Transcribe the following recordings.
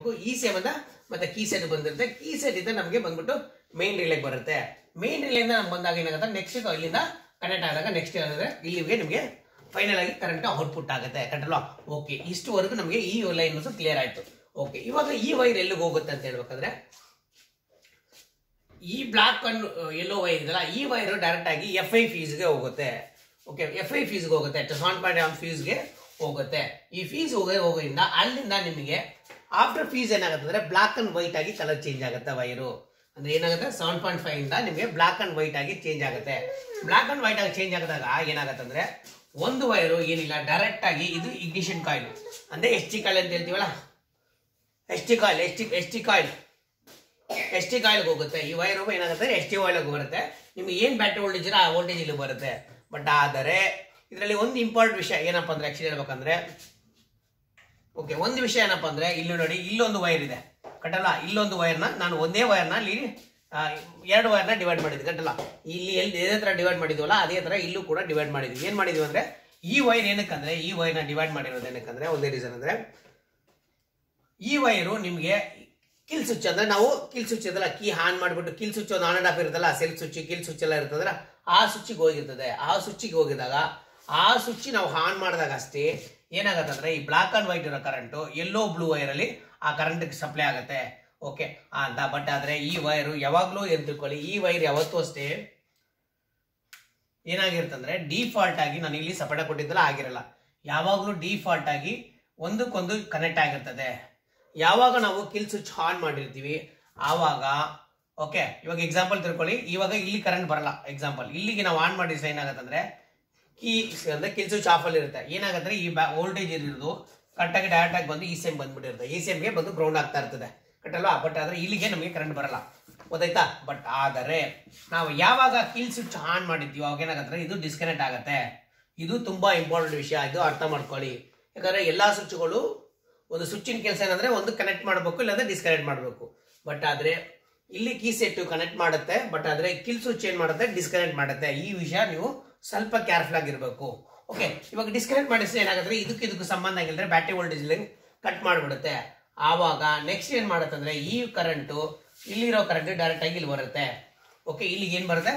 ಈ ಸೇಮ್ ಅಂತ ಮತ್ತೆ ಕೀ ಸೆಟ್ ಬಂದಿರುತ್ತೆ ಕೀ ಸೆಟ್ ಇಂದ ನಮಗೆ ಬಂದ್ಬಿಟ್ಟು ಮೇನ್ ರಿಲೇಗೆ ಬರುತ್ತೆ ಮೇನ್ ರಿಲೇಯಿಂದ ನಮ್ಗೆ ಬಂದಾಗ ಏನಾಗುತ್ತೆ ನೆಕ್ಸ್ಟ್ ಇಲ್ಲಿಂದ ಕನೆಕ್ಟ್ ಆದಾಗ ನೆಕ್ಸ್ಟ್ ಏನಾದ್ರೆ ಇಲ್ಲಿಗೆ ನಿಮಗೆ ಫೈನಲ್ ಆಗಿ ಕರೆಂಟ್ ಔಟ್ಪುಟ್ ಆಗುತ್ತೆ ಕರೆಕ್ಟ್ ಅಲ್ವಾ ಓಕೆ ಇಷ್ಟುವರೆಗೂ ನಮಗೆ ಈ ಲೈನ್ ಕ್ಲಿಯರ್ ಆಯ್ತು ಓಕೆ ಇವಾಗ ಈ ವೈರ್ ಎಲ್ಲಿಗೆ ಹೋಗುತ್ತೆ ಅಂತ ಹೇಳ್ಬೇಕಂದ್ರೆ ಈ ಬ್ಲಾಕ್ ಅನ್ನು ಎಲ್ಲೋ ವೈರ್ ಇದೆಯಲ್ಲ ಈ ವೈರ್ ಡೈರೆಕ್ಟ್ ಆಗಿ ಎಫ್ ಐ ಫೀಸ್ಗೆ ಹೋಗುತ್ತೆ ಓಕೆ ಎಫ್ ಐ ಫೀಸ್ಗೆ ಹೋಗುತ್ತೆ ಸೆವೆನ್ ಪಾಯಿಂಟ್ ಒನ್ ಫೀಸ್ಗೆ ಹೋಗುತ್ತೆ ಈ ಫೀಸ್ ಹೋಗೋ ಹೋಗೋದ್ರಿಂದ ಅಲ್ಲಿಂದ ನಿಮಗೆ ಆಫ್ಟರ್ ಫೀಸ್ ಏನಾಗುತ್ತೆ ಅಂದ್ರೆ ಬ್ಲಾಕ್ ಅಂಡ್ ವೈಟ್ ಆಗಿ ಕಲರ್ ಚೇಂಜ್ ಆಗುತ್ತೆ ವೈರು ಅಂದ್ರೆ ಏನಾಗುತ್ತೆ ಸೆವೆನ್ ಪಾಯಿಂಟ್ ಫೈವ್ ಇಂದ ನಿಮಗೆ ಬ್ಲಾಕ್ ಅಂಡ್ ವೈಟ್ ಆಗಿ ಚೇಂಜ್ ಆಗುತ್ತೆ ಬ್ಲಾಕ್ ಅಂಡ್ ವೈಟ್ ಆಗಿ ಚೇಂಜ್ ಆಗಿದಾಗ ಏನಾಗುತ್ತೆ ಅಂದ್ರೆ ಒಂದು ವೈರು ಏನಿಲ್ಲ ಡೈರೆಕ್ಟ್ ಆಗಿ ಇದು ಇಗ್ನಿಷನ್ ಕಾಯಿಲ್ ಅಂದ್ರೆ ಎಸ್ ಟಿ ಕಾಯಿಲ್ ಅಂತ ಹೇಳ್ತೀವಲ್ಲ S T coil S T S T coil S T ಕಾಯಿಲ್ಗೆ ಹೋಗುತ್ತೆ ಈ ವೈರ್ ಏನಾಗುತ್ತೆ ಎಸ್ ಟಿ ಆಯಿಲ್ಗೆ ಬರುತ್ತೆ ನಿಮ್ಗೆ ಏನು ಬ್ಯಾಟ್ರಿ ವೋಲ್ಟೇಜ್ ಇರೋ ಆ ವೋಲ್ಟೇಜ್ ಇಲ್ಲಿ ಬರುತ್ತೆ ಬಟ್ ಆದರೆ ಇದರಲ್ಲಿ ಒಂದು ಇಂಪಾರ್ಟೆಂಟ್ ವಿಷಯ ಏನಪ್ಪ ಅಂದ್ರೆ ಆಕ್ಚುಲಿ ಹೇಳ್ಬೇಕಂದ್ರೆ ಓಕೆ ಒಂದು ವಿಷಯ ಏನಪ್ಪ ಅಂದ್ರೆ ಇಲ್ಲಿ ನೋಡಿ ಇಲ್ಲೊಂದು ವೈರ್ ಇದೆ ಕಟ್ಟಲ್ಲ ಇಲ್ಲೊಂದು ವೈರ್ನ ನಾನು ಒಂದೇ ವೈರ್ನ ಇಲ್ಲಿ ಆ, ಎರಡು ವೈರ್ನ ಡಿವೈಡ್ ಮಾಡಿದ್ವಿ ಕಟ್ಟಲ್ಲ ಇಲ್ಲಿ ಎಲ್ಲಿ ಇದೇ ತರ ಡಿವೈಡ್ ಮಾಡಿದ್ವಲ್ಲ ಅದೇ ತರ ಇಲ್ಲೂ ಕೂಡ ಡಿವೈಡ್ ಮಾಡಿದ್ವಿ ಏನ್ ಮಾಡಿದ್ವಿ ಅಂದ್ರೆ ಈ ವೈರ್ ಏನಕ್ಕಂದ್ರೆ ಈ ವೈರ್ನ ಡಿವೈಡ್ ಮಾಡಿರೋದು ಏನಕ್ಕಂದ್ರೆ ಒಂದೇ ರೀಸನ್ ಅಂದ್ರೆ ಈ ವೈರು ನಿಮಗೆ ಕಿಲ್ ಸ್ವಿಚ್ ಅಂದ್ರೆ ನಾವು ಕಿಲ್ ಸ್ವಿಚ್ ಇದಲ್ಲ ಕೀ ಆನ್ ಮಾಡಿಬಿಟ್ಟು ಕಿಲ್ ಸ್ವಿಚ್ ಒಂದು ಆನ್ ಅಂಡ್ ಆಫ್ ಇರುತ್ತಲ್ಲ ಸೆಲ್ಫ್ ಸ್ವಿಚ್ ಕಿಲ್ ಸ್ವಿಚ್ ಎಲ್ಲ ಇರ್ತದಲ್ಲ ಆ ಸ್ವಿಚ್ಗೆ ಹೋಗಿರ್ತದೆ ಆ ಸ್ವಿಚ್ಗೆ ಹೋಗಿದಾಗ ಆ ಸ್ವಿಚ್ ನಾವು ಆನ್ ಮಾಡಿದಾಗ ಅಷ್ಟೇ ಏನಾಗುತ್ತೆ ಅಂದ್ರೆ ಈ ಬ್ಲಾಕ್ ಅಂಡ್ ವೈಟ್ ಇರೋ ಕರೆಂಟು ಎಲ್ಲೋ ಬ್ಲೂ ವೈರಲ್ಲಿ ಆ ಕರೆಂಟ್ ಸಪ್ಲೈ ಆಗುತ್ತೆ ಓಕೆ ಅಂತ ಬಟ್ ಆದ್ರೆ ಈ ವೈರು ಯಾವಾಗ್ಲೂ ಏನ್ ತಿಳ್ಕೊಳ್ಳಿ ಈ ವೈರ್ ಯಾವತ್ತೂ ಅಷ್ಟೇ ಏನಾಗಿರ್ತಂದ್ರೆ ಡಿಫಾಲ್ಟ್ ಆಗಿ ನಾನು ಇಲ್ಲಿ ಸಪಡ ಕೊಟ್ಟಿದ್ದಲ್ಲ ಆಗಿರಲ್ಲ ಯಾವಾಗಲೂ ಡಿಫಾಲ್ಟ್ ಆಗಿ ಒಂದಕ್ಕೊಂದು ಕನೆಕ್ಟ್ ಆಗಿರ್ತದೆ ಯಾವಾಗ ನಾವು ಕಿಲ್ ಸ್ವಿಚ್ ಆನ್ ಮಾಡಿರ್ತೀವಿ ಆವಾಗ ಓಕೆ ಇವಾಗ ಎಕ್ಸಾಂಪಲ್ ತಿಳ್ಕೊಳ್ಳಿ ಇವಾಗ ಇಲ್ಲಿ ಕರೆಂಟ್ ಬರಲ್ಲ ಎಕ್ಸಾಂಪಲ್ ಇಲ್ಲಿಗೆ ನಾವು ಆನ್ ಮಾಡಿದ್ರೆ ಏನಾಗತ್ತಂದ್ರೆ ಕೀ ಅಂದ್ರೆ ಕಿಲ್ ಸ್ವಿಚ್ ಆಫ್ ಅಲ್ಲಿ ಇರುತ್ತೆ ಏನಾಗತ್ತಂದ್ರೆ ಈ ವೋಲ್ಟೇಜ್ ಇರೋದು ಕರೆಕ್ಟಾಗಿ ಡೈರೆಕ್ಟ್ ಆಗಿ ಬಂದು ಈ ಸೇಮ್ ಬಂದ್ಬಿಟ್ಟಿರುತ್ತೆ ಈ ಸೇಮ್ಗೆ ಬಂದು ಗ್ರೌಂಡ್ ಆಗ್ತಾ ಇರ್ತದೆ ಕಟ್ಟಲ್ವಾ ಬಟ್ ಆದ್ರೆ ಇಲ್ಲಿಗೆ ನಮಗೆ ಕರೆಂಟ್ ಬರಲ್ಲ ಗೊತ್ತಾಯ್ತಾ ಬಟ್ ಆದರೆ ನಾವು ಯಾವಾಗ ಕಿಲ್ ಸ್ವಿಚ್ ಆನ್ ಮಾಡಿದ್ವಿ ಅವಾಗ ಏನಾಗತ್ತೆ ಇದು ಡಿಸ್ಕನೆಕ್ಟ್ ಆಗುತ್ತೆ ಇದು ತುಂಬಾ ಇಂಪಾರ್ಟೆಂಟ್ ವಿಷಯ ಇದು ಅರ್ಥ ಮಾಡ್ಕೊಳ್ಳಿ ಯಾಕಂದ್ರೆ ಎಲ್ಲಾ ಸ್ವಿಚ್ಗಳು ಒಂದು ಸ್ವಿಚ್ಚಿನ ಕೆಲಸ ಏನಂದ್ರೆ ಒಂದು ಕನೆಕ್ಟ್ ಮಾಡಬೇಕು ಇಲ್ಲಾಂದ್ರೆ ಡಿಸ್ಕನೆಕ್ಟ್ ಮಾಡಬೇಕು ಬಟ್ ಆದ್ರೆ ಇಲ್ಲಿ ಕೀ ಸೆಟ್ ಕನೆಕ್ಟ್ ಮಾಡುತ್ತೆ ಬಟ್ ಆದ್ರೆ ಕಿಲ್ ಸ್ವಿಚ್ ಏನ್ ಮಾಡುತ್ತೆ ಡಿಸ್ಕನೆಕ್ಟ್ ಮಾಡುತ್ತೆ ಈ ವಿಷಯ ನೀವು ಸ್ವಲ್ಪ ಕೇರ್ಫುಲ್ ಆಗಿರ್ಬೇಕು ಓಕೆ ಇವಾಗ ಡಿಸ್ಕನೆಕ್ಟ್ ಮಾಡಿದ್ರೆ ಏನಾಗುತ್ತೆ ಇದಕ್ಕೆ ಇದಕ್ಕೂ ಸಂಬಂಧ ಆಗಿಲ್ಲದ್ರೆ ಬ್ಯಾಟ್ರಿ ವೋಲ್ಟೇಜ್ ಕಟ್ ಮಾಡಿಬಿಡುತ್ತೆ ಆವಾಗ ನೆಕ್ಸ್ಟ್ ಏನ್ ಮಾಡುತ್ತೆ ಅಂದ್ರೆ ಈ ಕರೆಂಟು ಇಲ್ಲಿರೋ ಕರೆಂಟ್ ಡೈರೆಕ್ಟ್ ಆಗಿ ಇಲ್ಲಿ ಬರುತ್ತೆ ಓಕೆ ಇಲ್ಲಿಗೆ ಏನ್ ಬರುತ್ತೆ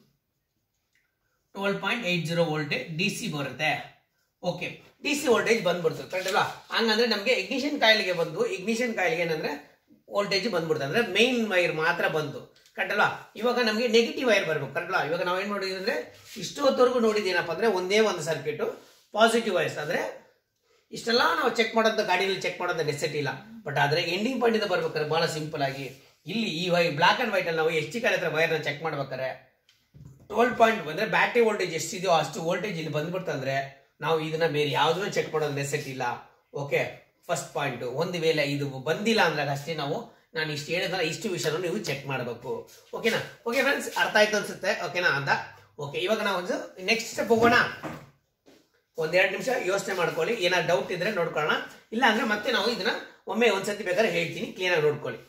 twelve point eight zero voltage D C ಬರುತ್ತೆ ಓಕೆ ಡಿ ಸಿ ವೋಲ್ಟೇಜ್ ಬಂದ್ಬಿಡ್ತು ಕರೆಕ್ಟ್ ಅಲ್ವಾ ಹಂಗಂದ್ರೆ ನಮಗೆ ಇಗ್ನಿಷನ್ ಕಾಯಿಲ್ಗೆ ಬಂದು ಇಗ್ನಿಷನ್ ಕಾಯಿಲ್ಗೆ ಏನಂದ್ರೆ ವೋಲ್ಟೇಜ್ ಬಂದ್ಬಿಡುತ್ತೆ ಅಂದ್ರೆ ಮೇನ್ ವೈರ್ ಮಾತ್ರ ಬಂತು ಕರೆಕ್ಟ್ ಅಲ್ವಾ ಇವಾಗ ನಮಗೆ ನೆಗೆಟಿವ್ ವೈರ್ ಬರ್ಬೇಕು ಕರೆಕ್ಟ್ ಅಲ್ವಾ ಇವಾಗ ನಾವು ಏನ್ ನೋಡಿದ್ವಿ ಅಂದ್ರೆ ಇಷ್ಟೊತ್ತವರೆಗೂ ನೋಡಿದ್ದೇನಪ್ಪ ಅಂದ್ರೆ ಒಂದೇ ಒಂದು ಸರ್ಕ್ಯೂಟ್ ಪಾಸಿಟಿವ್ ವೈರ್ಸ್ ಅಂದ್ರೆ ಇಷ್ಟೆಲ್ಲ ನಾವು ಚೆಕ್ ಮಾಡೋದು ಗಾಡಿಯಲ್ಲಿ ಚೆಕ್ ಮಾಡೋದು ನೆಸೆಸಿಟಿ ಇಲ್ಲ ಬಟ್ ಆದ್ರೆ ಎಂಡಿಂಗ್ ಪಾಯಿಂಟ್ ಇಂದ ಬರ್ಬೇಕಾದ್ರೆ ಬಹಳ ಸಿಂಪಲ್ ಆಗಿ ಇಲ್ಲಿ ಈ ವೈ ಬ್ಲಾಕ್ ಅಂಡ್ ವೈಟ್ ಅಲ್ಲಿ ನಾವು ಎಚ್ ಟಿ ಕಾಲ ಹತ್ರ ವೈರ್ನ ಚೆಕ್ ಮಾಡ್ಬೇಕಾದ್ರೆ ಟ್ವೆಲ್ ಪಾಯಿಂಟ್ ಅಂದ್ರೆ ಬ್ಯಾಟ್ರಿ ವೋಲ್ಟೇಜ್ ಎಷ್ಟಿದೆಯೋ ಅಷ್ಟು ವೋಲ್ಟೇಜ್ ಇಲ್ಲಿ ಬಂದ್ಬಿಡ್ತಂದ್ರೆ ನಾವು ಇದನ್ನ ಬೇರೆ ಯಾವ್ದನ್ನೂ ಚೆಕ್ ಮಾಡೋದು ನೆಸೆಸಿಟಿ ಇಲ್ಲ ಓಕೆ ಫಸ್ಟ್ ಪಾಯಿಂಟ್ ಒಂದು ವೇಳೆ ಇದು ಬಂದಿಲ್ಲ ಅಂದ್ರೆ ಅಷ್ಟೇ ನಾವು ನಾನು ಇಷ್ಟು ಹೇಳಿದ್ರೆ ಇಷ್ಟು ವಿಷಯನ ನೀವು ಚೆಕ್ ಮಾಡಬೇಕು ಓಕೆನಾ ಓಕೆ ಫ್ರೆಂಡ್ಸ್ ಅರ್ಥ ಆಯ್ತು ಅನ್ಸುತ್ತೆ ಓಕೆನಾ ಅಂತ ಓಕೆ ಇವಾಗ ನಾವು ಒಂದು ನೆಕ್ಸ್ಟ್ ಸ್ಟೆಪ್ ಹೋಗೋಣ ಒಂದೆರಡು ನಿಮಿಷ ಯೋಚನೆ ಮಾಡ್ಕೊಳ್ಳಿ ಏನಾದ್ರು ಡೌಟ್ ಇದ್ರೆ ನೋಡ್ಕೊಳ್ಳೋಣ ಇಲ್ಲ ಅಂದ್ರೆ ಮತ್ತೆ ನಾವು ಇದನ್ನ ಒಮ್ಮೆ ಒಂದ್ಸತಿ ಬೇಕಾದ್ರೆ ಹೇಳ್ತೀನಿ ಕ್ಲಿಯರ್ ಆಗಿ ನೋಡ್ಕೊಳ್ಳಿ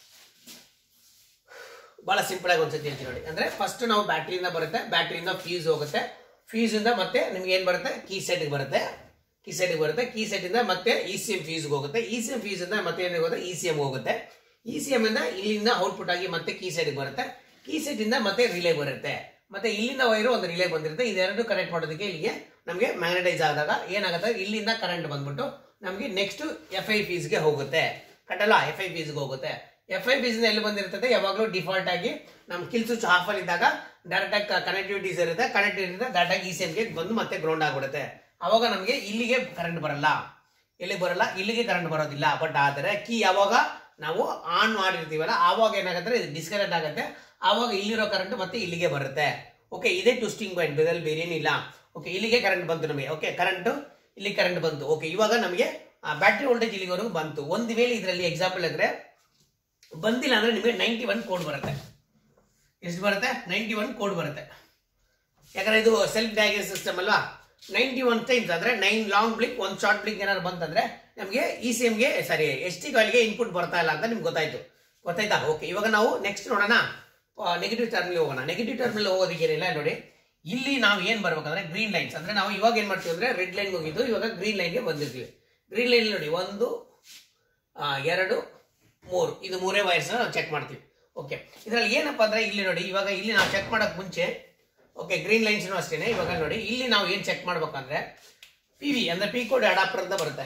ಬಹಳ ಸಿಂಪಲ್ ಆಗಿ ಒಂದ್ಸತಿ ಹೇಳ್ತೀನಿ ನೋಡಿ ಅಂದ್ರೆ ಫಸ್ಟ್ ನಾವು ಬ್ಯಾಟ್ರಿಯಿಂದ ಬರುತ್ತೆ ಬ್ಯಾಟ್ರಿಯಿಂದ ಫೀಸ್ ಹೋಗುತ್ತೆ ಫೀಸ್ ಇಂದ ಮತ್ತೆ ನಿಮ್ಗೆ ಏನ್ ಬರುತ್ತೆ ಕೀ ಸೆಟ್ ಬರುತ್ತೆ ಕೀ ಸೆಟ್ ಬರುತ್ತೆ ಕೀ ಸೆಟ್ ಇಂದ ಮತ್ತೆ ಇ ಸಿ ಎಂ ಫೀಸ್ ಹೋಗುತ್ತೆ ಇ ಸಿ ಎಂ ಫೀಸ್ ಇಂದ ಮತ್ತೆ ಏನ್ ಹೋಗುತ್ತೆ ಇ ಸಿ ಎಂ ಹೋಗುತ್ತೆ ಇ ಸಿ ಎಂ ಇಂದ ಇಲ್ಲಿಂದ ಔಟ್ಪುಟ್ ಆಗಿ ಮತ್ತೆ ಕೀ ಸೆಟ್ ಬರುತ್ತೆ ಕೀ ಸೆಟ್ ಇಂದ ಮತ್ತೆ ರಿಲೇ ಬರುತ್ತೆ ಮತ್ತೆ ಇಲ್ಲಿಂದ ವೈರು ಒಂದು ರಿಲೇ ಬಂದಿರುತ್ತೆ ಇದೆರಡು ಕನೆಕ್ಟ್ ಮಾಡೋದಕ್ಕೆ ಇಲ್ಲಿಗೆ ನಮಗೆ ಮ್ಯಾಗ್ನೆಟೈಸ್ ಆದಾಗ ಏನಾಗುತ್ತೆ ಇಲ್ಲಿಂದ ಕರೆಂಟ್ ಬಂದ್ಬಿಟ್ಟು ನಮಗೆ ನೆಕ್ಸ್ಟ್ ಎಫ್ ಐ ಫೀಸ್ಗೆ ಹೋಗುತ್ತೆ ಕಟ್ಟಲ್ಲ ಎಫ್ ಐ ಫೀಸ್ಗೆ ಹೋಗುತ್ತೆ ಎಫ್ ಐ ಫೀಸ್ ಎಲ್ಲಿ ಬಂದಿರ್ತದೆ ಯಾವಾಗಲೂ ಡಿಫಾಲ್ಟ್ ಆಗಿ ನಮ್ ಕಿಲ್ ಸ್ವಿಚ್ ಆಫ್ ಅಲ್ಲಿ ಇದ್ದಾಗ ಡೈರೆಕ್ಟ್ ಆಗಿ ಕನೆಕ್ಟಿವಿಟೀಸ್ ಇರುತ್ತೆ ಕನೆಕ್ಟ್ ಇರುತ್ತೆ ಡೈರೆಕ್ಟ್ ಆಗಿ ಈ ಗೆ ಬಂದು ಮತ್ತೆ ಗ್ರೌಂಡ್ ಆಗ್ಬಿಡುತ್ತೆ ಅವಾಗ ನಮಗೆ ಇಲ್ಲಿಗೆ ಕರೆಂಟ್ ಬರಲ್ಲ ಎಲ್ಲಿಗೆ ಬರಲ್ಲ ಇಲ್ಲಿಗೆ ಕರೆಂಟ್ ಬರೋದಿಲ್ಲ ಬಟ್ ಆದರೆ ಕೀ ಯಾವಾಗ ನಾವು ಆನ್ ಮಾಡಿರ್ತೀವಲ್ಲ ಆವಾಗ ಏನಾಗುತ್ತೆ ಇದು ಡಿಸ್ಕನೆಕ್ಟ್ ಆಗುತ್ತೆ ಆವಾಗ ಇಲ್ಲಿರೋ ಕರೆಂಟ್ ಮತ್ತೆ ಇಲ್ಲಿಗೆ ಬರುತ್ತೆ ಓಕೆ ಇದೇ ಟ್ವಿಸ್ಟಿಂಗ್ ಪಾಯಿಂಟ್ ಇದರಲ್ಲಿ ಬೇರೆ ಏನಿಲ್ಲ ಓಕೆ ಇಲ್ಲಿಗೆ ಕರೆಂಟ್ ಬಂತು ನಮಗೆ ಓಕೆ ಕರೆಂಟ್ ಇಲ್ಲಿ ಕರೆಂಟ್ ಬಂತು ಓಕೆ ಇವಾಗ ನಮಗೆ ಬ್ಯಾಟ್ರಿ ವೋಲ್ಟೇಜ್ ಇಲ್ಲಿವರೆಗೂ ಬಂತು ಒಂದು ವೇಳೆ ಇದರಲ್ಲಿ ಎಕ್ಸಾಂಪಲ್ ಅಂದ್ರೆ ಬಂದಿಲ್ಲ ಅಂದ್ರೆ ನಿಮಗೆ ನೈಂಟಿ ಒನ್ ಕೋಡ್ ಬರುತ್ತೆ ಎಷ್ಟು ಬರುತ್ತೆ ನೈಂಟಿ ಒನ್ ಕೋಡ್ ಬರುತ್ತೆ ಯಾಕಂದ್ರೆ ಇದು ಸೆಲ್ಫ್ ಡಯಾಗ್ನೋಸ್ ಸಿಸ್ಟಮ್ ಅಲ್ವಾ ನೈಂಟಿ ಒನ್ ಟೈಮ್ಸ್ ಅಂದ್ರೆ ನೈನ್ ಲಾಂಗ್ ಬ್ಲಿಕ್ ಒಂದು ಶಾರ್ಟ್ ಬ್ಲಿಕ್ ಏನಾದ್ರು ಬಂತಂದ್ರೆ ನಮಗೆ ಇ ಸಿ ಎಮ್ಗೆ ಸಾರಿ ಎಸ್ ಟಿ ಕಾಲ್ಗೆ ಇನ್ಪುಟ್ ಬರ್ತಾ ಇಲ್ಲ ಅಂತ ನಿಮ್ಗೆ ಗೊತ್ತಾಯ್ತು ಗೊತ್ತಾಯ್ತಾ ಓಕೆ ಇವಾಗ ನಾವು ನೆಕ್ಸ್ಟ್ ನೋಡೋಣ ನೆಗೆಟಿವ್ ಟರ್ಮಿಲ್ ಹೋಗೋಣ ನೆಗೆಟಿವ್ ಟರ್ಮಿಲ್ ಹೋಗೋದಕ್ಕೆ ಏನಿಲ್ಲ ನೋಡಿ ಇಲ್ಲಿ ನಾವು ಏನ್ ಬರ್ಬೇಕಂದ್ರೆ ಗ್ರೀನ್ ಲೈನ್ಸ್ ಅಂದ್ರೆ ನಾವು ಇವಾಗ ಏನ್ ಮಾಡ್ತೀವಿ ಅಂದ್ರೆ ರೆಡ್ ಲೈನ್ ಹೋಗಿದ್ದು ಇವಾಗ ಗ್ರೀನ್ ಲೈನ್ಗೆ ಬಂದಿರ್ತೀವಿ ಗ್ರೀನ್ ಲೈನ್ ನೋಡಿ ಒಂದು ಆ, ಎರಡು ಮೂರು ಇದು ಮೂರೇ ವೈರ್ಸ್ ನಾವು ಚೆಕ್ ಮಾಡ್ತೀವಿ ಓಕೆ ಇದರಲ್ಲಿ ಏನಪ್ಪಾ ಅಂದ್ರೆ ಇಲ್ಲಿ ನೋಡಿ ಇವಾಗ ಇಲ್ಲಿ ನಾವು ಚೆಕ್ ಮಾಡಕ್ ಮುಂಚೆ ಓಕೆ ಗ್ರೀನ್ ಲೈನ್ಸ್ ಅಷ್ಟೇನೆ ಇವಾಗ ನೋಡಿ ಇಲ್ಲಿ ನಾವು ಏನ್ ಚೆಕ್ ಮಾಡ್ಬೇಕಂದ್ರೆ ಪಿ ವಿ ಅಂದ್ರೆ ಪಿ ಕೋಡ್ ಅಡಾಪ್ಟರ್ ಅಂತ ಬರುತ್ತೆ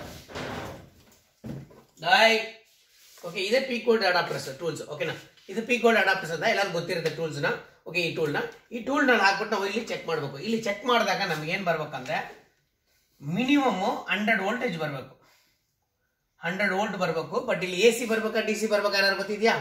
ಓಕೆ ಇದೇ ಪಿ ಕೋಡ್ ಅಡಾಪ್ಟರ್ಸ್ ಟೂಲ್ಸ್ ಓಕೆನಾ ಇದು ಪಿ ಕೋಡ್ ಅಡಾಪ್ಟರ್ಸ್ ಅಂತ ಎಲ್ಲರಿಗೂ ಗೊತ್ತಿರುತ್ತೆ ಟೂಲ್ಸ್ನ ಓಕೆ ಈ ಟೂಲ್ನ ಈ ಟೂಲ್ನ ಹಾಕ್ಬಿಟ್ಟು ನಾವು ಇಲ್ಲಿ ಚೆಕ್ ಮಾಡಬೇಕು ಇಲ್ಲಿ ಚೆಕ್ ಮಾಡಿದಾಗ ನಮ್ಗೆ ಏನು ಬರ್ಬೇಕಂದ್ರೆ ಮಿನಿಮಮ್ ಹಂಡ್ರೆಡ್ ವೋಲ್ಟೇಜ್ ಬರಬೇಕು ಹಂಡ್ರೆಡ್ ವೋಲ್ಟ್ ಬರಬೇಕು ಬಟ್ ಇಲ್ಲಿ ಎ ಸಿ ಬರ್ಬೇಕಾ ಡಿ ಸಿ ಬರ್ಬೇಕಾ ಯಾರು ಗೊತ್ತಿದ್ಯಾ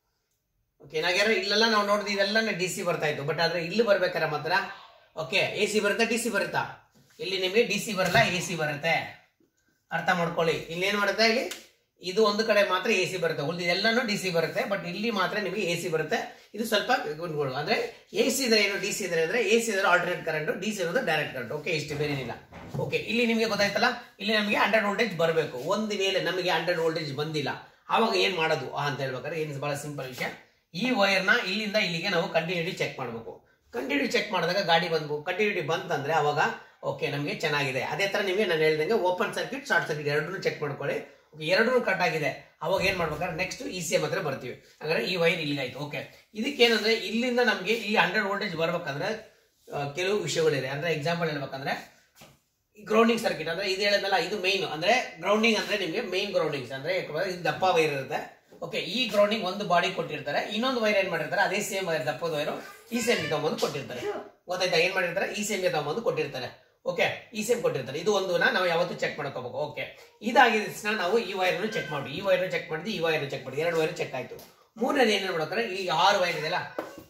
ಓಕೆ ನಾಗ್ಯಾರ ಇಲ್ಲೆಲ್ಲ ನಾವು ನೋಡಿದ್ವಿ ಇದೆಲ್ಲ ಡಿ ಸಿ ಬರ್ತಾ ಇತ್ತು ಬಟ್ ಆದ್ರೆ ಇಲ್ಲಿ ಬರ್ಬೇಕಾರೆ ಮಾತ್ರ ಓಕೆ ಎ ಸಿ ಬರುತ್ತಾ ಡಿ ಸಿ ಬರುತ್ತಾ ಇಲ್ಲಿ ನಿಮಗೆ ಡಿ ಸಿ ಬರಲ್ಲ ಎ ಸಿ ಬರುತ್ತೆ ಅರ್ಥ ಮಾಡ್ಕೊಳ್ಳಿ ಇಲ್ಲಿ ಏನ್ ಮಾಡುತ್ತೆ ಇಲ್ಲಿ ಇದು ಒಂದು ಕಡೆ ಮಾತ್ರ ಎ ಸಿ ಬರುತ್ತೆ ಉಳಿದಿದ್ದೆಲ್ಲನೂ ಡಿ ಸಿ ಬರುತ್ತೆ ಬಟ್ ಇಲ್ಲಿ ಮಾತ್ರ ನಿಮಗೆ ಎ ಸಿ ಬರುತ್ತೆ ಇದು ಸ್ವಲ್ಪ ಗುಣಗಳು ಅಂದ್ರೆ ಎ ಸಿ ಇದ್ರೆ ಏನು ಡಿ ಸಿ ಇದ್ರೆ ಅಂದ್ರೆ ಎ ಸಿ ಇದ್ರೆ ಆಲ್ಟರ್ನೇಟ್ ಕರೆಂಟ್ ಡಿ ಸಿ ಇರೋದು ಡೈರೆಕ್ಟ್ ಕರೆಂಟ್ ಓಕೆ ಇಷ್ಟು ಬೇರೆ ಏನಿಲ್ಲ ಓಕೆ ಇಲ್ಲಿ ನಿಮಗೆ ಗೊತ್ತಾಯ್ತಲ್ಲ ಇಲ್ಲಿ ನಮಗೆ ಹಂಡ್ರೆಡ್ ವೋಲ್ಟೇಜ್ ಬರಬೇಕು ಒಂದು ವೇಳೆ ನಮಗೆ ಹಂಡ್ರೆಡ್ ವೋಲ್ಟೇಜ್ ಬಂದಿಲ್ಲ ಆವಾಗ ಏನ್ ಮಾಡೋದು ಆ ಅಂತ ಹೇಳ್ಬೇಕಾದ್ರೆ ಏನು ಬಹಳ ಸಿಂಪಲ್ ವಿಷಯ ಈ ವೈರ್ನ ಇಲ್ಲಿಂದ ಇಲ್ಲಿಗೆ ನಾವು ಕಂಟಿನ್ಯೂಟಿ ಚೆಕ್ ಮಾಡಬೇಕು ಕಂಟಿನ್ಯೂಟಿ ಚೆಕ್ ಮಾಡಿದಾಗ ಗಾಡಿ ಬಂದು ಕಂಟಿನ್ಯೂಟಿ ಬಂತಂದ್ರೆ ಅವಾಗ ಓಕೆ ನಮಗೆ ಚೆನ್ನಾಗಿದೆ ಅದೇ ತರ ನಿಮಗೆ ನಾನು ಹೇಳ್ದಂಗೆ ಓಪನ್ ಸರ್ಕ್ಯೂಟ್ ಶಾರ್ಟ್ ಸರ್ಕ್ಯೂಟ್ ಎರಡನ್ನೂ ಚೆಕ್ ಮಾಡ್ಕೊಳ್ಳಿ ಎರಡೂ ಕಟ್ ಆಗಿದೆ ಅವಾಗ ಏನ್ ಮಾಡ್ಬೇಕಾದ್ರೆ ನೆಕ್ಸ್ಟ್ ಇ ಸಿ ಎಂ ಹತ್ರ ಬರ್ತೀವಿ ಅಂದ್ರೆ ಈ ವೈರ್ ಇಲ್ಲಿಗಾಯ್ತು ಓಕೆ ಇದಕ್ಕೇನಂದ್ರೆ ಇಲ್ಲಿಂದ ನಮಗೆ ಇಲ್ಲಿ ಹಂಡ್ರೆಡ್ ವೋಲ್ಟೇಜ್ ಬರ್ಬೇಕಂದ್ರೆ ಆ, ಕೆಲವು ವಿಷಯಗಳಿದೆ ಅಂದ್ರೆ ಎಕ್ಸಾಂಪಲ್ ಹೇಳ್ಬೇಕಂದ್ರೆ ಗ್ರೌಂಡಿಂಗ್ ಸರ್ಕ್ಯೂಟ್ ಅಂದ್ರೆ ಇದು ಹೇಳಿದ್ನಲ್ಲ ಇದು ಮೈನ್ ಅಂದ್ರೆ ಗ್ರೌಂಡಿಂಗ್ ಅಂದ್ರೆ ನಿಮಗೆ ಮೈನ್ ಗ್ರೌಂಡಿಂಗ್ಸ್ ಅಂದ್ರೆ ಯಾಕಂದ್ರೆ ಇದು ದಪ್ಪ ವೈರ್ ಇರುತ್ತೆ ಓಕೆ ಈ ಗ್ರೌಂಡಿಂಗ್ ಒಂದು ಬಾಡಿ ಕೊಟ್ಟಿರ್ತಾರೆ ಇನ್ನೊಂದು ವೈರ್ ಏನ್ ಮಾಡಿರ್ತಾರೆ ಅದೇ ಸೇಮ್ ವೈರ್ ದಪ್ಪದ ವೈರು ಈ ಸೇಮ್ ತಗೊಂಬಂದು ಕೊಟ್ಟಿರ್ತಾರೆ ಗೊತ್ತಾಯ್ತಾ ಏನ್ ಮಾಡಿರ್ತಾರೆ ಈ ಸೇಮ್ ತಗೊಂಬಂದು ಕೊಟ್ಟಿರ್ತಾರೆ ಓಕೆ ಈ ಸೇಮ್ ಕೊಟ್ಟಿರ್ತಾರೆ ಇದು ಒಂದನ್ನ ನಾವು ಯಾವತ್ತೂ ಚೆಕ್ ಮಾಡ್ಕೋಬೇಕು ಓಕೆ ಇದಾಗಿದ ತಕ್ಷಣ ನಾವು ಈ ವೈರ್ ಚೆಕ್ ಮಾಡಿ ಈ ವೈರ್ ಚೆಕ್ ಮಾಡಿದ್ವಿ ಈ ವೈರ್ ಚೆಕ್ ಮಾಡಿ ಎರಡು ವೈರ್ ಚೆಕ್ ಆಯ್ತು ಮೂರನೇದು ಏನ್ ಮಾಡ್ಬೇಕಾದ್ರೆ ಈ ಆರು ವೈರ್ ಇದೆಯಲ್ಲ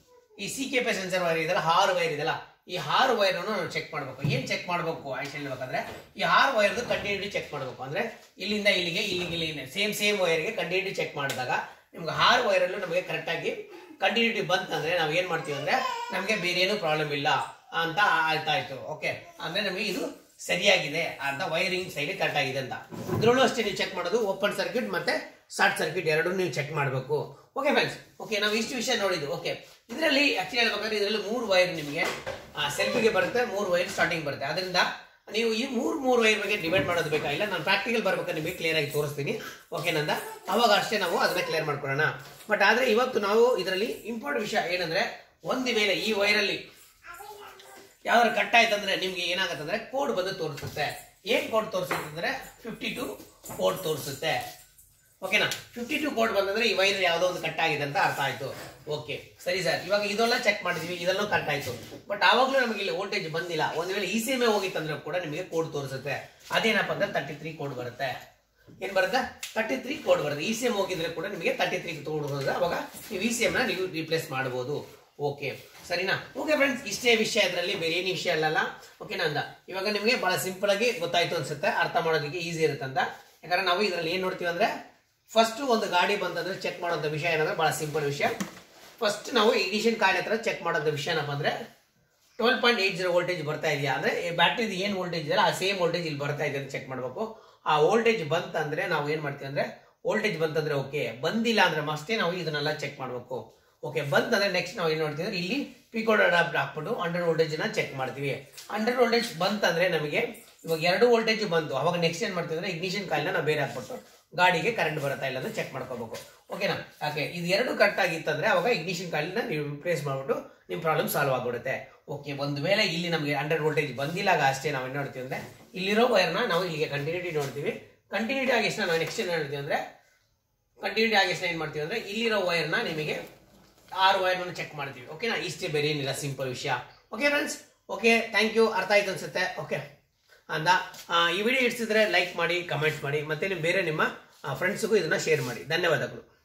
ಈ C K P sensor wire ಇದೆಯಲ್ಲ ಆರು ವೈರ್ ಇದೆಯಲ್ಲ ಈ ಆರು ವೈರ್ ನಾವು ಚೆಕ್ ಮಾಡ್ಬೇಕು ಏನ್ ಚೆಕ್ ಮಾಡ್ಬೇಕು ಆಯ್ತು ಹೇಳ್ಬೇಕಂದ್ರೆ ಈ ಆರು ವೈರ್ ಕಂಟಿನ್ಯೂಟಿ ಚೆಕ್ ಮಾಡ್ಬೇಕು ಅಂದ್ರೆ ಇಲ್ಲಿಂದ ಇಲ್ಲಿಗೆ ಇಲ್ಲಿಗೆ ಇಲ್ಲಿಗೆ ಸೇಮ್ ಸೇಮ್ ವೈರ್ಗೆ ಕಂಟಿನ್ಯೂಟಿ ಚೆಕ್ ಮಾಡಿದಾಗ ನಿಮ್ಗೆ ಆರು ವೈರಲ್ಲೂ ನಮಗೆ ಕರೆಕ್ಟ್ ಆಗಿ ಕಂಟಿನ್ಯೂಟಿ ಬಂತಂದ್ರೆ ನಾವು ಏನ್ ಮಾಡ್ತೀವಿ ಅಂದ್ರೆ ನಮಗೆ ಬೇರೆ ಏನು ಪ್ರಾಬ್ಲಮ್ ಇಲ್ಲ ಅಂತ ಆಯ್ತಾಯ್ತು ಓಕೆ ಅಂದ್ರೆ ನಮಗೆ ಇದು ಸರಿಯಾಗಿದೆ ಅಂತ ವೈರಿಂಗ್ ಸೈಡ್ ಕರೆಕ್ಟ್ ಆಗಿದೆ ಅಂತ ಇದ್ರಲ್ಲೂ ಅಷ್ಟೇ ನೀವು ಚೆಕ್ ಮಾಡೋದು ಓಪನ್ ಸರ್ಕ್ಯೂಟ್ ಮತ್ತೆ ಶಾರ್ಟ್ ಸರ್ಕ್ಯೂಟ್ ಎರಡು ನೀವು ಚೆಕ್ ಮಾಡಬೇಕು ಓಕೆ ಫ್ರೆಂಡ್ಸ್ ಓಕೆ ನಾವು ಇಷ್ಟು ವಿಷಯ ನೋಡಿದ್ದು ಓಕೆ ಇದರಲ್ಲಿ ಆಕ್ಚುಲಿ ಹೇಳ್ಬೇಕಾದ್ರೆ ಇದರಲ್ಲಿ ಮೂರು ವೈರ್ ನಿಮಗೆ ಸೆಲ್ಫಿಗೆ ಬರುತ್ತೆ ಮೂರು ವೈರ್ ಸ್ಟಾರ್ಟಿಂಗ್ ಬರುತ್ತೆ ಅದರಿಂದ ನೀವು ಈ ಮೂರು ಮೂರು ವೈರ್ ಬಗ್ಗೆ ಡಿವೈಡ್ ಮಾಡೋದು ಬೇಕಾಗಿಲ್ಲ ನಾನು ಪ್ರಾಕ್ಟಿಕಲ್ ಬರ್ಬೇಕಾದ್ರೆ ನಿಮಗೆ ಕ್ಲಿಯರ್ ಆಗಿ ತೋರಿಸ್ತೀನಿ ಓಕೆನಂದ ಅವಾಗ ಅಷ್ಟೇ ನಾವು ಅದನ್ನ ಕ್ಲಿಯರ್ ಮಾಡ್ಕೊಳ್ಳೋಣ ಬಟ್ ಆದ್ರೆ ಇವತ್ತು ನಾವು ಇದರಲ್ಲಿ ಇಂಪಾರ್ಟೆಂಟ್ ವಿಷಯ ಏನಂದ್ರೆ ಒಂದು ವೇಳೆ ಈ ವೈರಲ್ಲಿ ಯಾವ್ದಾದ್ರು ಕಟ್ ಆಯ್ತಂದ್ರೆ ನಿಮ್ಗೆ ಏನಾಗತ್ತಂದ್ರೆ ಕೋಡ್ ಬಂದು ತೋರಿಸುತ್ತೆ ಏನ್ ಕೋಡ್ ತೋರಿಸುತ್ತೆ ಅಂದ್ರೆ ಫಿಫ್ಟಿ ಟು ಕೋಡ್ ತೋರಿಸುತ್ತೆ ಓಕೆನಾ ಫಿಫ್ಟಿ ಟು ಕೋಡ್ ಬಂದಂದ್ರೆ ಈ ವೈರ್ ಯಾವ್ದೋ ಒಂದು ಕಟ್ ಆಗಿದೆ ಅಂತ ಅರ್ಥ ಆಯ್ತು ಓಕೆ ಸರಿ ಸರ್ ಇವಾಗ ಇದೆಲ್ಲ ಚೆಕ್ ಮಾಡಿದ್ವಿ ಇದೆಲ್ಲ ಕಟ್ ಆಯ್ತು ಬಟ್ ಆವಾಗಲೂ ನಮಗೆ ಇಲ್ಲಿ ವೋಲ್ಟೇಜ್ ಬಂದಿಲ್ಲ ಒಂದ್ ವೇಳೆ ಇ ಸಿ ಎಮ್ ಹೋಗಿತ್ತಂದ್ರೆ ಕೂಡ ನಿಮಗೆ ಕೋಡ್ ತೋರಿಸುತ್ತೆ ಅದೇನಪ್ಪ ಅಂದ್ರೆ ತರ್ಟಿ ತ್ರೀ ಕೋಡ್ ಬರುತ್ತೆ ಏನ್ ಬರುತ್ತೆ ತರ್ಟಿ ತ್ರೀ ಕೋಡ್ ಬರುತ್ತೆ ಇ ಸಿ ಎಮ್ ಹೋಗಿದ್ರೆ ಕೂಡ ನಿಮಗೆ ತರ್ಟಿ ತ್ರೀ ಕೋಡ್ ಬರುತ್ತೆ ಅವಾಗ ನೀವು ಇ ಸಿ ಎಮ್ ನ ನೀವು ರಿಪ್ಲೇಸ್ ಮಾಡಬಹುದು ಓಕೆ ಸರಿನಾ ಓಕೆ ಫ್ರೆಂಡ್ಸ್ ಇಷ್ಟೇ ವಿಷಯ ಇದರಲ್ಲಿ ಬೇರೆ ಏನು ವಿಷಯ ಅಲ್ಲಲ್ಲ ಓಕೆನಾ ಅಂದ ಇವಾಗ ನಿಮಗೆ ಬಹಳ ಸಿಂಪಲ್ ಆಗಿ ಗೊತ್ತಾಯ್ತು ಅನ್ಸುತ್ತೆ ಅರ್ಥ ಮಾಡೋದಕ್ಕೆ ಈಸಿ ಇರುತ್ತೆ ಅಂತ ಯಾಕಂದ್ರೆ ನಾವು ಇದರಲ್ಲಿ ಏನ್ ನೋಡ್ತೀವಿ ಅಂದ್ರೆ ಫಸ್ಟ್ ಒಂದು ಗಾಡಿ ಬಂತಂದ್ರೆ ಚೆಕ್ ಮಾಡೋಂಥ ವಿಷಯ ಏನಂದ್ರೆ ಬಹಳ ಸಿಂಪಲ್ ವಿಷಯ ಫಸ್ಟ್ ನಾವು ಇಗ್ನಿಷನ್ ಕಾಯಿಲೆ ಹತ್ರ ಚೆಕ್ ಮಾಡೋಂಥ ವಿಷಯ ಏನಪ್ಪ ಅಂದ್ರೆ twelve point eight zero voltage ಬರ್ತಾ ಇದೆಯಾ ಅಂದ್ರೆ ಬ್ಯಾಟ್ರಿದು ಏನು ವೋಲ್ಟೇಜ್ ಇದೆಯಲ್ಲ ಆ ಸೇಮ್ ವೋಲ್ಟೇಜ್ ಇಲ್ಲಿ ಬರ್ತಾ ಇದೆ ಅಂತ ಚೆಕ್ ಮಾಡಬೇಕು ಆ ವೋಲ್ಟೇಜ್ ಬಂತಂದ್ರೆ ನಾವು ಏನ್ ಮಾಡ್ತೀವಿ ಅಂದ್ರೆ ವೋಲ್ಟೇಜ್ ಬಂತಂದ್ರೆ ಓಕೆ ಬಂದಿಲ್ಲ ಅಂದ್ರೆ ಅಷ್ಟೇ ನಾವು ಇದನ್ನೆಲ್ಲ ಚೆಕ್ ಮಾಡಬೇಕು ಓಕೆ ಬಂತಂದ್ರೆ ನೆಕ್ಸ್ಟ್ ನಾವು ಏನ್ ಮಾಡ್ತೀವಿ ಅಂದ್ರೆ ಇಲ್ಲಿ ಪಿಕೋಡ್ ಅಡಾಪ್ಟ್ ಹಾಕ್ಬಿಟ್ಟು ಹಂಡ್ರೆಡ್ ವೋಲ್ಟೇಜ್ ನ ಚೆಕ್ ಮಾಡ್ತೀವಿ ಹಂಡ್ರೆಡ್ ವೋಲ್ಟೇಜ್ ಬಂತಂದ್ರೆ ನಮಗೆ ಇವಾಗ ಎರಡು ವೋಲ್ಟೇಜ್ ಬಂತು ಅವಾಗ ನೆಕ್ಸ್ಟ್ ಏನ್ ಮಾಡ್ತೀವಿ ಅಂದ್ರೆ ಇಗ್ನಿಷನ್ ಕಾಯಿಲ್ನ ನಾವು ಬೇರೆ ಹಾಕ್ಬಿಟ್ಟು ಗಾಡಿಗೆ ಕರೆಂಟ್ ಬರುತ್ತಾ ಇಲ್ಲ ಅಂತ ಚೆಕ್ ಮಾಡ್ಕೋಬೇಕು ಓಕೆನಾ ಯಾಕೆ ಇದು ಎರಡು ಕರೆಕ್ಟ್ ಆಗಿತ್ತಂದ್ರೆ ಅವಾಗ ಇಗ್ನಿಷನ್ ಕಾಯಿಲ್ನ ನೀವು ರಿಪ್ಲೇಸ್ ಮಾಡ್ಬಿಟ್ಟು ನಿಮ್ಮ ಪ್ರಾಬ್ಲಮ್ ಸಾಲ್ವ್ ಆಗ್ಬಿಡುತ್ತೆ ಓಕೆ ಒಂದು ವೇಳೆ ಇಲ್ಲಿ ನಮಗೆ ಹಂಡ್ರೆಡ್ ವೋಲ್ಟೇಜ್ ಬಂದಿಲ್ಲಾಗ ಅಷ್ಟೇ ನಾವು ಏನು ನೋಡ್ತೀವಿ ಅಂದ್ರೆ ಇಲ್ಲಿರೋ ವೈರ್ನ ನಾವು ಇಲ್ಲಿಗೆ ಕಂಟಿನ್ಯೂಟಿ ನೋಡ್ತೀವಿ ಕಂಟಿನ್ಯೂಟಿ ಆಗಿ ಎಷ್ಟು ನಾವು ನೆಕ್ಸ್ಟ್ ಏನು ಹೇಳ್ತೀವಿ ಅಂದ್ರೆ ಕಂಟಿನ್ಯೂಟಿ ಆಗಿ ಎಷ್ಟು ಏನು ಮಾಡ್ತೀವಿ ಅಂದ್ರೆ ಇಲ್ಲಿರೋ ವೈರ್ನ ನಿಮಗೆ ಆರು ವೈರ್ನ ಚೆಕ್ ಮಾಡ್ತೀವಿ ಓಕೆನಾ ಇಷ್ಟೇ ಬೇರೆ ಏನಿಲ್ಲ ಸಿಂಪಲ್ ವಿಷಯ okay friends okay thank you ಅರ್ಥ ಆಯ್ತು ಅನ್ಸುತ್ತೆ ಓಕೆ ಅಂದ ಆ, ಈ ವಿಡಿಯೋ ಇಡ್ಸಿದ್ರೆ ಲೈಕ್ ಮಾಡಿ ಕಮೆಂಟ್ಸ್ ಮಾಡಿ ಮತ್ತೆ ನಿಮ್ಮ ಬೇರೆ ನಿಮ್ಮ ಫ್ರೆಂಡ್ಸ್ಗೂ ಇದನ್ನ ಶೇರ್ ಮಾಡಿ ಧನ್ಯವಾದಗಳು